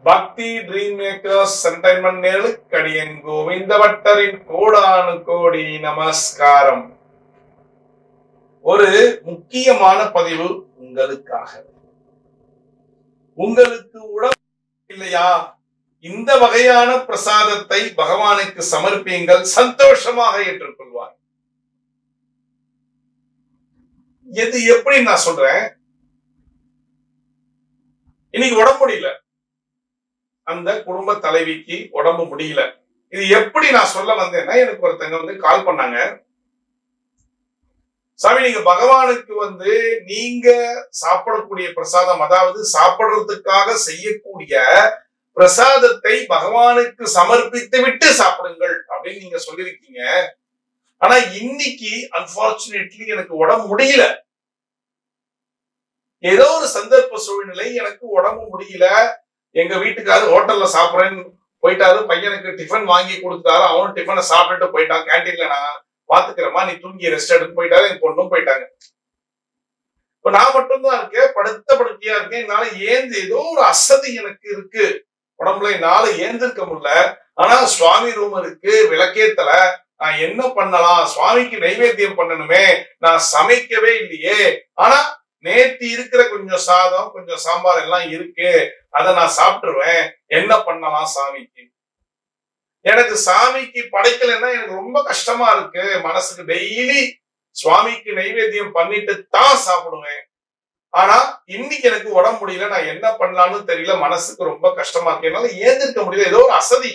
பக்தி dream makers entertainment நேர்களுக்கு அடியன் கோவிந்த பட்டரின் கோடானு கோடி நமஸ்காரம் ஒரு முக்கியமான பதிவு உங்களுக்காக உங்களுக்கு உடம்பு இல்லையா இந்த வகையான பிரசாதத்தை பகவானுக்கு சமர்ப்பியுங்கள் சந்தோஷமாக ஏற்றுக்கொள்வார் எது எப்படி நான் சொல்றேன் இன்னைக்கு உடம்பு முடியல அந்த குடும்ப தலைவிக்கு உடம்பு முடியல இது எப்படி நான் சொல்ல வந்தேன்னா எனக்கு ஒருத்தங்க வந்து கால் பண்ணாங்க சாமி நீங்க பகவானுக்கு வந்து நீங்க சாப்பிடக்கூடிய பிரசாதம் அதாவது சாப்பிடுறதுக்காக செய்யக்கூடிய பிரசாதத்தை பகவானுக்கு சமர்ப்பித்து விட்டு சாப்பிடுங்கள் அப்படின்னு நீங்க சொல்லியிருக்கீங்க ஆனா இன்னைக்கு அன்பார்ச்சுனேட்லி எனக்கு உடம்பு முடியல ஏதோ ஒரு சந்தர்ப்ப சூழ்நிலை எனக்கு உடம்பு முடியல எங்க வீட்டுக்காரர் ஹோட்டல்ல சாப்பிடுறேன்னு போயிட்டாரு பையனுக்கு டிஃபன் வாங்கி கொடுத்தாரு அவனும் டிஃபனை சாப்பிட்டுட்டு போயிட்டான் கேன்டீன்ல நான் பாத்துக்கிறேமா நீ தூங்கி ரெஸ்ட் எடுத்து போயிட்டாரு என் பொண்ணும் போயிட்டாங்க இப்ப நான் மட்டும்தான் இருக்கேன் படுத்த படுக்கையா இருக்கேன் என்னால ஏந்து ஏதோ ஒரு அசதி எனக்கு இருக்கு உடம்புல என்னால ஏந்திருக்க முடியல ஆனா சுவாமி ரூம் இருக்கு விளக்கேத்தல நான் என்ன பண்ணலாம் சுவாமிக்கு நைவேத்தியம் பண்ணணுமே நான் சமைக்கவே இல்லையே ஆனா நேத்தி இருக்கிற கொஞ்சம் சாதம் கொஞ்சம் சாம்பார் எல்லாம் இருக்கு அதை நான் சாப்பிட்டுருவேன் என்ன பண்ணலாம் சாமிக்கு எனக்கு சாமிக்கு படைக்கலைன்னா எனக்கு ரொம்ப கஷ்டமா இருக்கு மனசுக்கு டெய்லி சுவாமிக்கு நைவேத்தியம் பண்ணிட்டு தான் சாப்பிடுவேன் ஆனா இன்னைக்கு எனக்கு உடம்பு முடியல நான் என்ன பண்ணலாம்னு தெரியல மனசுக்கு ரொம்ப கஷ்டமா இருக்கு என்னால ஏந்திருக்க முடியல ஏதோ ஒரு அசதி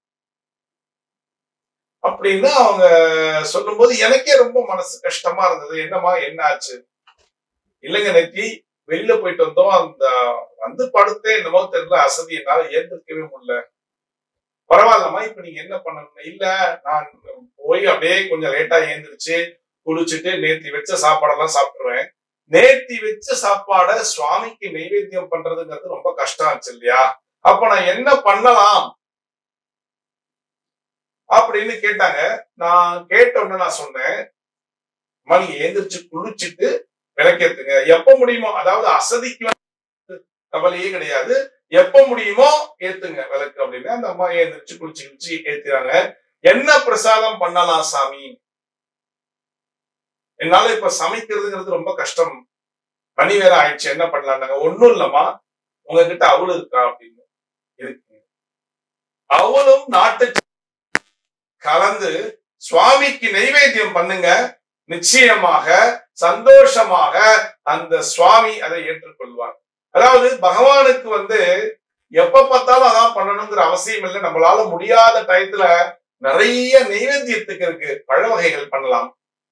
அப்படின்னு அவங்க சொல்லும்போது எனக்கே ரொம்ப மனசு கஷ்டமா இருந்தது என்னமா என்ன ஆச்சு இல்லைங்க நெத்தி வெளியில போயிட்டு வந்தோம் அந்த வந்து படுத்தே என்னமோ தெரியல அசதி என்னால ஏந்திருக்கவே முடியல பரவாயில்லம்மா இப்ப நீங்க என்ன பண்ணணும் இல்ல நான் போய் அப்படியே கொஞ்சம் லேட்டா ஏந்திரிச்சு குளிச்சுட்டு நேத்தி வச்ச சாப்பாடெல்லாம் சாப்பிடுவேன் நேத்தி வச்ச சாப்பாட சுவாமிக்கு நைவேத்தியம் பண்றதுங்கிறது ரொம்ப கஷ்டம் ஆச்சு இல்லையா அப்ப நான் என்ன பண்ணலாம் அப்படின்னு கேட்டாங்க நான் கேட்ட உடனே நான் சொன்னேன் அம்மா நீங்க ஏந்திரிச்சு குளிச்சுட்டு விளக்கேத்துங்க எப்ப முடியுமோ அதாவது அசதிக்கு கவலையே கிடையாது எப்ப முடியுமோ ஏத்துங்க விளக்கு அப்படின்னு அந்த அம்மா ஏந்திரிச்சு குளிச்சு குளிச்சு ஏத்துறாங்க என்ன பிரசாதம் பண்ணலாம் சாமி என்னால இப்ப சமைக்கிறதுங்கிறது ரொம்ப கஷ்டம் மணி வேற ஆயிடுச்சு என்ன பண்ணலாம்னாங்க ஒண்ணும் இல்லம்மா உங்ககிட்ட அவள் இருக்கா அப்படின்னு இருக்கு அவளும் நாட்டு கலந்து சுவாமிக்கு நைவேத்தியம் பண்ணுங்க நிச்சயமாக சந்தோஷமாக அந்த சுவாமி அதை ஏற்றுக்கொள்வார் அதாவது பகவானுக்கு வந்து எப்ப பார்த்தாலும் அதான் பண்ணணுங்கிற அவசியம் இல்லை நம்மளால முடியாத டயத்துல நிறைய நைவேத்தியத்துக்கு இருக்கு பழ வகைகள் பண்ணலாம்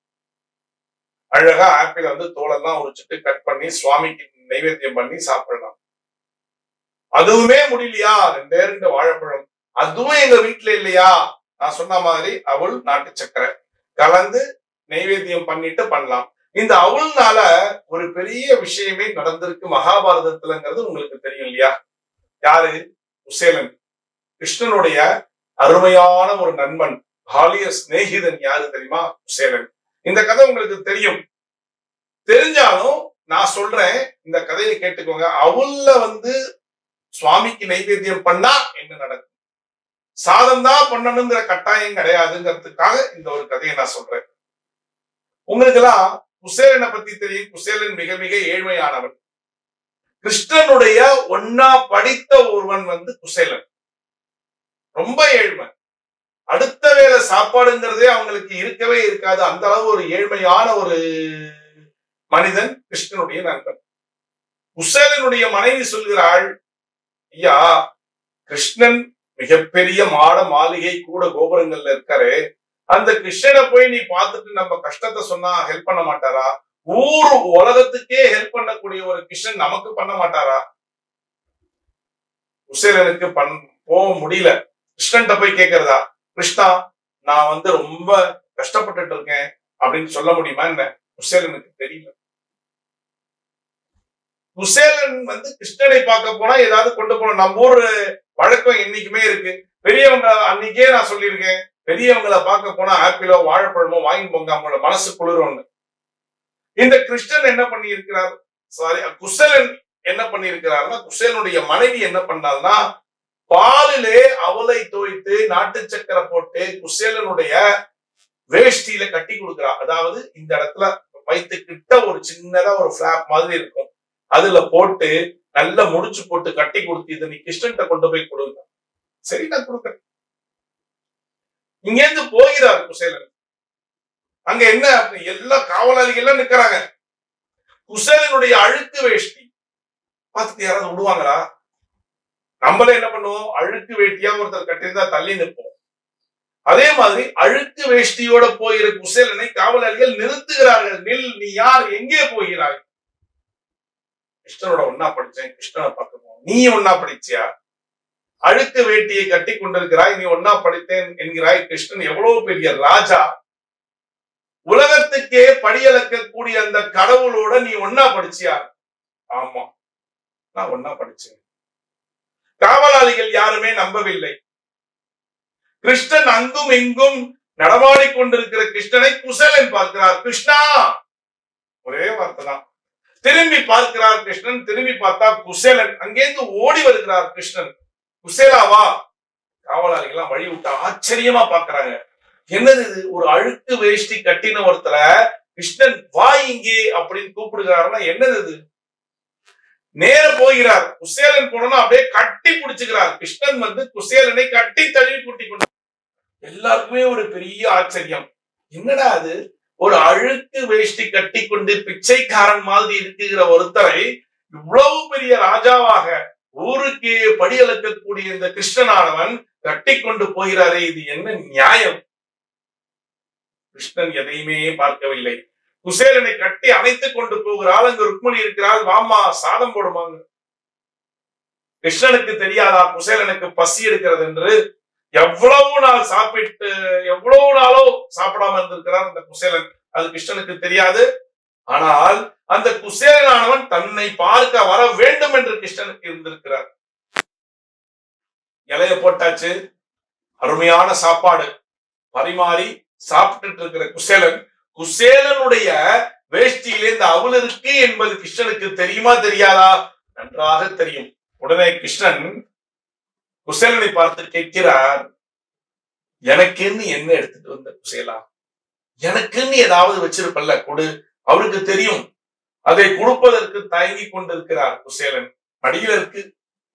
அழகா ஆப்பிள் வந்து தோலெல்லாம் உரிச்சிட்டு கட் பண்ணி சுவாமிக்கு நைவேத்தியம் பண்ணி சாப்பிடலாம் அதுவுமே முடியலையா ரெண்டே ரெண்டு வாழைப்பழம் அதுவும் எங்க வீட்டுல இல்லையா நான் சொன்ன மாதிரி அவள் நாட்டு சக்கரை கலந்து நைவேத்தியம் பண்ணிட்டு பண்ணலாம் இந்த அவள்னால ஒரு பெரிய விஷயமே நடந்திருக்கு மகாபாரதத்துலங்கிறது உங்களுக்கு தெரியும் இல்லையா யாரு குசேலன் கிருஷ்ணனுடைய அருமையான ஒரு நண்பன் பாலிய சிநேகிதன் யாரு தெரியுமா குசேலன் இந்த கதை உங்களுக்கு தெரியும் தெரிஞ்சாலும் நான் சொல்றேன் இந்த கதையை கேட்டுக்கோங்க அவள்ல வந்து சுவாமிக்கு நைவேத்தியம் பண்ணா என்ன நடக்கும் சாதம் தான் பண்ணணுங்கிற கட்டாயம் கிடையாதுங்கிறதுக்காக இந்த ஒரு கதையை நான் சொல்றேன் உங்களுக்கு எல்லாம் குசேலனை பத்தி தெரியும் குசேலன் மிக மிக ஏழ்மையானவன் கிருஷ்ணனுடைய ஒன்னா படித்த ஒருவன் வந்து குசேலன் ரொம்ப ஏழ்மை அடுத்த வேலை சாப்பாடுங்கிறதே அவங்களுக்கு இருக்கவே இருக்காது அந்த அளவு ஒரு ஏழ்மையான ஒரு மனிதன் கிருஷ்ணனுடைய நண்பன் குசேலனுடைய மனைவி சொல்கிறாள் ஐயா கிருஷ்ணன் மிகப்பெரிய மாட மாளிகை கூட கோபுரங்கள்ல இருக்காரு அந்த கிருஷ்ணனை போய் நீ பார்த்துட்டு நம்ம கஷ்டத்தை சொன்னா ஹெல்ப் பண்ண மாட்டாரா ஊர் உலகத்துக்கே ஹெல்ப் பண்ணக்கூடிய ஒரு கிருஷ்ணன் நமக்கு பண்ண மாட்டாரா குசேலனுக்கு பண் போக முடியல கிருஷ்ணன்ட்ட போய் கேக்குறதா கிருஷ்ணா நான் வந்து ரொம்ப கஷ்டப்பட்டுட்டு இருக்கேன் அப்படின்னு சொல்ல முடியுமா என்ன குசேலனுக்கு தெரியல குசேலன் வந்து கிருஷ்ணனை பார்க்க போனா ஏதாவது கொண்டு போகணும் நம்ம ஊர் வழக்கம் என்னைக்குமே இருக்கு பெரியவங்க அன்னைக்கே நான் சொல்லியிருக்கேன் பெரியவங்களை பார்க்க போனா ஆப்பிளோ வாழைப்பழமோ வாங்கி போங்க அவங்களோட மனசு குளிரும் இந்த கிருஷ்ணன் என்ன பண்ணி இருக்கிறார் சாரி குசேலன் என்ன பண்ணி இருக்கிறாருன்னா குசேலனுடைய மனைவி என்ன பண்ணாருன்னா பாலிலே அவலை தோய்த்து நாட்டு சக்கரை போட்டு குசேலனுடைய வேஷ்டியில கட்டி கொடுக்குறா அதாவது இந்த இடத்துல வயிற்று கிட்ட ஒரு சின்னதா ஒரு பிளாப் மாதிரி இருக்கும் அதுல போட்டு நல்லா முடிச்சு போட்டு கட்டி கொடுத்து இதை நீ கிருஷ்ணன்ட்ட கொண்டு போய் கொடுங்க சரி நான் கொடுக்குறேன் இங்கேருந்து போகிறார் குசேலன் அங்க என்ன எல்லா காவலாளிகள் எல்லாம் நிக்கிறாங்க குசேலனுடைய அழுக்கு வேஷ்டி பார்த்துட்டு யாராவது விடுவாங்களா நம்மளே என்ன பண்ணுவோம் அழுக்கு வேட்டியா ஒருத்தர் கட்டியிருந்தா தள்ளி நிற்போம் அதே மாதிரி அழுக்கு வேஷ்டியோட போகிற குசேலனை காவலாளிகள் நிறுத்துகிறார்கள் நில் நீ யார் எங்கே போகிறாய் கிருஷ்ணனோட ஒன்னா படிச்சேன் கிருஷ்ணனை பார்க்கணும் நீ ஒன்னா படிச்சியா அழுக்கு வேட்டியை கட்டி கொண்டிருக்கிறாய் நீ ஒன்னா படித்தேன் என்கிறாய் கிருஷ்ணன் எவ்வளவு பெரிய ராஜா உலகத்துக்கே படியளக்கக்கூடிய அந்த கடவுளோட நீ ஒன்னா படிச்சியா ஆமா நான் ஒன்னா படிச்சேன் காவலாளிகள் யாருமே நம்பவில்லை கிருஷ்ணன் அங்கும் இங்கும் நடமாடிக் கொண்டிருக்கிற கிருஷ்ணனை குசலன் பார்க்கிறார் கிருஷ்ணா ஒரே வார்த்தை தான் திரும்பி பார்க்கிறார் கிருஷ்ணன் திரும்பி பார்த்தா குசேலன் அங்கேருந்து ஓடி வருகிறார் கிருஷ்ணன் குசேலாவா காவலாளிகள் வழி விட்டு ஆச்சரியமா பாக்குறாங்க என்னது இது ஒரு அழுக்கு வேஷ்டி கட்டின ஒருத்தர கிருஷ்ணன் வா இங்கே அப்படின்னு கூப்பிடுகிறாருன்னா என்னது இது நேர போகிறார் குசேலன் போனோம்னா அப்படியே கட்டி பிடிச்சுக்கிறார் கிருஷ்ணன் வந்து குசேலனை கட்டி தழுவி கூட்டி கொண்டு எல்லாருக்குமே ஒரு பெரிய ஆச்சரியம் என்னடா அது ஒரு அழுக்கு வேஷ்டி கட்டி கொண்டு பிச்சைக்காரன் மாதிரி இருக்குகிற ஒருத்தரை இவ்வளவு பெரிய ராஜாவாக ஊருக்கே படியளக்கக்கூடிய இந்த கிருஷ்ணனானவன் கட்டி கொண்டு போகிறாரே இது என்ன நியாயம் கிருஷ்ணன் எதையுமே பார்க்கவில்லை குசேலனை கட்டி அணைத்துக் கொண்டு போகிறாள் அங்கு ருக்மணி இருக்கிறாள் வாமா சாதம் போடுமாங்க கிருஷ்ணனுக்கு தெரியாதா குசேலனுக்கு பசி எடுக்கிறது என்று எவ்வளவு நாள் சாப்பிட்டு எவ்வளவு நாளோ சாப்பிடாம இருந்திருக்கிறார் அந்த குசேலன் அது கிருஷ்ணனுக்கு தெரியாது ஆனால் அந்த குசேலனானவன் தன்னை பார்க்க வர வேண்டும் என்று கிருஷ்ணனுக்கு இருந்திருக்கிறார் இலைய போட்டாச்சு அருமையான சாப்பாடு பரிமாறி சாப்பிட்டுட்டு இருக்கிற குசேலன் குசேலனுடைய வேஷ்டியிலே இந்த அவல் இருக்கு என்பது கிருஷ்ணனுக்கு தெரியுமா தெரியாதா நன்றாக தெரியும் உடனே கிருஷ்ணன் குசேலனை பார்த்து கேட்கிறார் எனக்குன்னு என்ன எடுத்துட்டு வந்த குசேலா எனக்குன்னு ஏதாவது வச்சிருப்பல்ல கொடு அவருக்கு தெரியும் அதை கொடுப்பதற்கு தயங்கி கொண்டிருக்கிறார் குசேலன் மடியில இருக்கு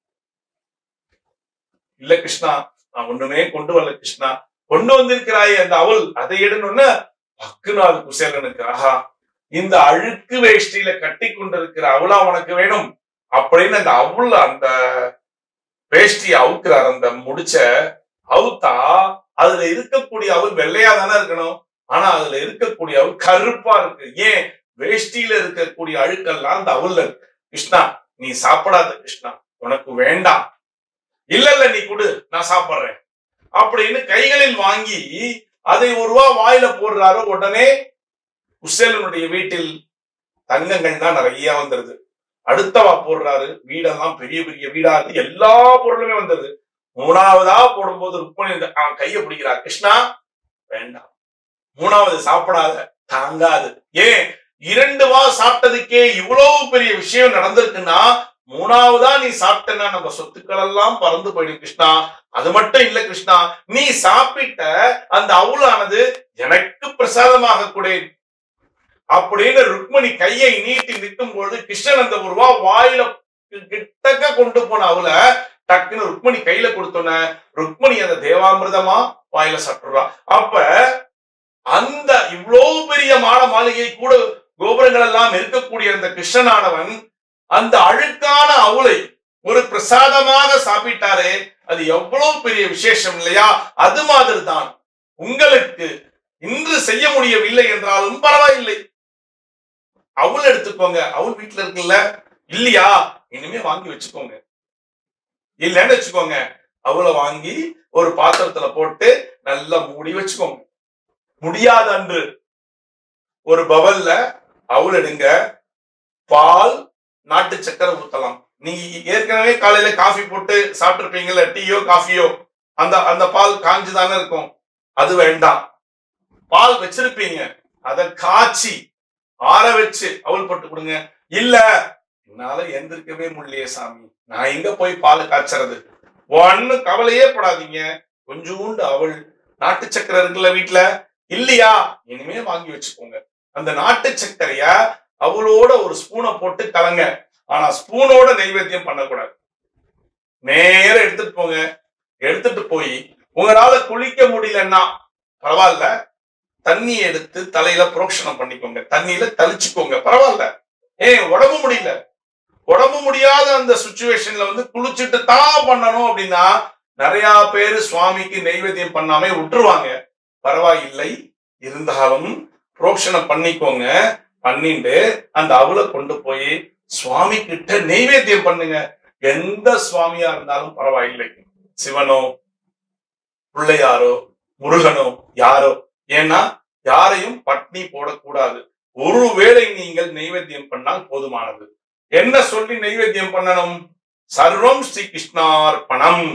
இல்ல கிருஷ்ணா நான் ஒண்ணுமே கொண்டு வரல கிருஷ்ணா கொண்டு வந்திருக்கிறாய் அந்த அவள் அதை எடுன்னு பக்குநாள் குசேலனுக்கு ஆஹா இந்த அழுக்கு வேஷ்டியில கட்டி கொண்டிருக்கிற அவளா உனக்கு வேணும் அப்படின்னு அந்த அவள் அந்த வேஷ்டியை அவுக்குறார் அந்த முடிச்ச அவுத்தா அதுல இருக்கக்கூடிய அவள் வெள்ளையா தானே இருக்கணும் ஆனா அதுல இருக்கக்கூடிய அவள் கருப்பா இருக்கு ஏன் வேஷ்டியில இருக்கக்கூடிய அழுக்கெல்லாம் அந்த அவள்ல இருக்கு கிருஷ்ணா நீ சாப்பிடாத கிருஷ்ணா உனக்கு வேண்டாம் இல்ல இல்ல நீ கொடு நான் சாப்பிடுறேன் அப்படின்னு கைகளில் வாங்கி அதை ஒரு ரூபா வாயில போடுறாரு உடனே குசேலனுடைய வீட்டில் தங்கங்கள் தான் நிறைய வந்துருது அடுத்தவா போடுறாரு வீடெல்லாம் பெரிய பெரிய வீடா இருக்கு எல்லா பொருளுமே வந்துருது மூணாவதா போடும்போது ருக்மணி இந்த- அவன் கையை பிடிக்கிறா கிருஷ்ணா வேண்டாம் மூணாவது சாப்பிடாத தாங்காது ஏன் இரண்டு வா சாப்பிட்டதுக்கே இவ்வளவு பெரிய விஷயம் நடந்திருக்குன்னா மூணாவதா நீ சாப்பிட்டனா நம்ம சொத்துக்கள் எல்லாம் பறந்து போயிடும் கிருஷ்ணா அது மட்டும் இல்ல கிருஷ்ணா நீ சாப்பிட்ட அந்த அவுளானது எனக்கு பிரசாதமாக கொடு அப்படின்னு ருக்மணி கையை நீட்டி நிற்கும் பொழுது கிருஷ்ணன் அந்த ஒரு ரூபா வாயில கிட்டக்க கொண்டு போன அவள டக்குன்னு ருக்மணி கையில கொடுத்தோன்ன ருக்மணி அந்த தேவாமிர்தமா வாயில சாப்பிடுறா அப்ப அந்த இவ்வளவு பெரிய மாட மாளிகை கூட கோபுரங்கள் எல்லாம் இருக்கக்கூடிய அந்த கிருஷ்ணனானவன் அந்த அழுக்கான அவளை ஒரு பிரசாதமாக சாப்பிட்டாரே அது எவ்வளவு பெரிய விசேஷம் இல்லையா அது மாதிரி தான் உங்களுக்கு இன்று செய்ய முடியவில்லை என்றாலும் பரவாயில்லை அவள் எடுத்துக்கோங்க அவள் வீட்டுல இருக்குல்ல இல்லையா இனிமே வாங்கி வச்சுக்கோங்க இல்லைன்னு வச்சுக்கோங்க அவளை வாங்கி ஒரு பாத்திரத்துல போட்டு நல்லா மூடி வச்சுக்கோங்க முடியாத அன்று ஒரு பவல்ல அவள் எடுங்க பால் நாட்டு சக்கரை ஊத்தலாம் நீங்க ஏற்கனவே காலையில காஃபி போட்டு சாப்பிட்டுருப்பீங்கல்ல டீயோ காஃபியோ அந்த அந்த பால் காஞ்சு தானே இருக்கும் அது வேண்டாம் பால் வச்சிருப்பீங்க அதை காய்ச்சி ஆற வச்சு அவள் போட்டு கொடுங்க இல்ல என்னால எந்திரிக்கவே முடியலையே சாமி நான் எங்க போய் பால் காய்ச்சறது ஒன்னு கவலையே படாதீங்க கொஞ்சோண்டு அவள் நாட்டு சக்கரை இருக்குல்ல வீட்டுல இல்லையா இனிமே வாங்கி வச்சுக்கோங்க அந்த நாட்டு சர்க்கரைய அவளோட ஒரு ஸ்பூனை போட்டு கலங்க ஆனா ஸ்பூனோட நைவேத்தியம் பண்ணக்கூடாது நேர எடுத்துட்டு போங்க எடுத்துட்டு போய் உங்களால குளிக்க முடியலன்னா பரவாயில்ல தண்ணி எடுத்து தலையில புரோக்ஷனம் பண்ணிக்கோங்க தண்ணியில தளிச்சுக்கோங்க பரவாயில்ல ஏன் உடம்பு முடியல உடம்பு முடியாத அந்த சுச்சுவேஷன்ல வந்து குளிச்சுட்டு தான் பண்ணணும் அப்படின்னா நிறைய பேரு சுவாமிக்கு நைவேத்தியம் பண்ணாம விட்டுருவாங்க பரவாயில்லை இருந்தாலும் புரோக்ஷனம் பண்ணிக்கோங்க பண்ணிட்டு அந்த அவளை கொண்டு போய் சுவாமி கிட்ட நெய்வேத்தியம் பண்ணுங்க எந்த சுவாமியா இருந்தாலும் பரவாயில்லை சிவனோ பிள்ளையாரோ முருகனோ யாரோ ஏன்னா யாரையும் பட்னி போடக்கூடாது ஒருவேளை நீங்கள் நெய்வேத்தியம் பண்ணால் போதுமானது என்ன சொல்லி நெய்வேத்தியம் பண்ணணும் சர்வம் ஸ்ரீ கிருஷ்ணார்ப்பணம்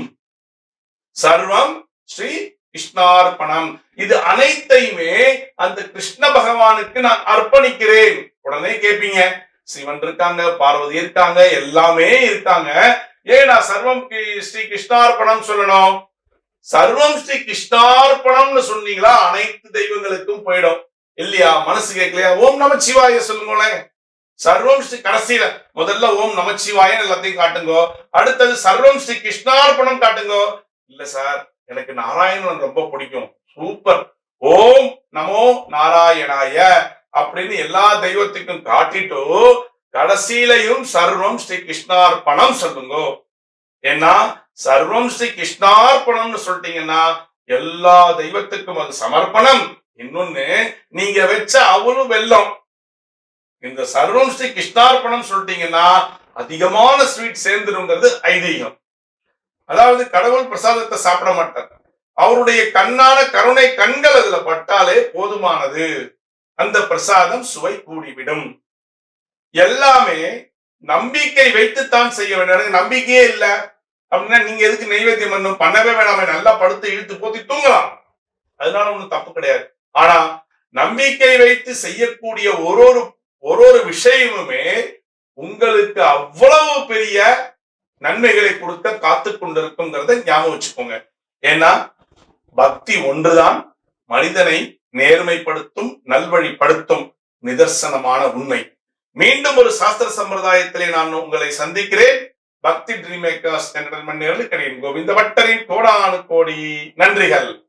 சர்வம் ஸ்ரீ கிருஷ்ணார்ப்பணம் இது அனைத்தையுமே அந்த கிருஷ்ண பகவானுக்கு நான் அர்ப்பணிக்கிறேன் உடனே கேட்பீங்க சிவன் இருக்காங்க பார்வதி இருக்காங்க எல்லாமே இருக்காங்க ஏன் நான் சர்வம் கி- ஸ்ரீ கிருஷ்ணார்ப்பணம் சொல்லணும் சர்வம் ஸ்ரீ கிருஷ்ணார்ப்பணம்னு சொன்னீங்களா அனைத்து தெய்வங்களுக்கும் போயிடும் இல்லையா மனசு கேட்கலையா ஓம் நமச்சிவாய சொல்லுங்களேன் சர்வம் ஸ்ரீ கடைசியில முதல்ல ஓம் நமச்சிவாயன் எல்லாத்தையும் காட்டுங்கோ அடுத்தது சர்வம் ஸ்ரீ கிருஷ்ணார்ப்பணம் காட்டுங்கோ இல்ல சார் எனக்கு நாராயணன் ரொம்ப பிடிக்கும் சூப்பர் ஓம் நமோ நாராயணாய அப்படின்னு எல்லா தெய்வத்துக்கும் காட்டிட்டு கடைசியிலையும் சர்வம் ஸ்ரீ கிருஷ்ணார்ப்பணம் சொல்லுங்கோ ஏன்னா சர்வம் ஸ்ரீ கிருஷ்ணார்ப்பணம்னு சொல்லிட்டீங்கன்னா எல்லா தெய்வத்துக்கும் அது சமர்ப்பணம் இன்னொன்னு நீங்க வச்ச அவளும் வெல்லம் இந்த சர்வம் ஸ்ரீ கிருஷ்ணார்ப்பணம் சொல்லிட்டீங்கன்னா அதிகமான ஸ்வீட் சேர்ந்துருங்கிறது ஐதீகம் அதாவது கடவுள் பிரசாதத்தை சாப்பிட மாட்டார் அவருடைய கண்ணான கருணை கண்கள் அதுல பட்டாலே போதுமானது அந்த பிரசாதம் சுவை கூடிவிடும் எல்லாமே நம்பிக்கை வைத்துத்தான் செய்ய வேண்டும் எனக்கு நம்பிக்கையே இல்ல அப்படின்னா நீங்க எதுக்கு நைவேத்தியம் பண்ணணும் பண்ணவே வேணாமே நல்லா படுத்து இழுத்து போத்தி தூங்கலாம் அதனால ஒண்ணும் தப்பு கிடையாது ஆனா நம்பிக்கை வைத்து செய்யக்கூடிய ஒரு ஒரு ஒரு ஒரு விஷயமுமே உங்களுக்கு அவ்வளவு பெரிய நன்மைகளை கொடுக்க காத்து கொண்டிருக்குங்கிறத ஞாபகம் வச்சுக்கோங்க ஏன்னா பக்தி ஒன்றுதான் மனிதனை நேர்மைப்படுத்தும் நல்வழிப்படுத்தும் நிதர்சனமான உண்மை மீண்டும் ஒரு சாஸ்திர சம்பிரதாயத்திலே நான் உங்களை சந்திக்கிறேன் Bhakti dream makers entertainment Govinda வட்டரின் கோடானு கோடி நன்றிகள்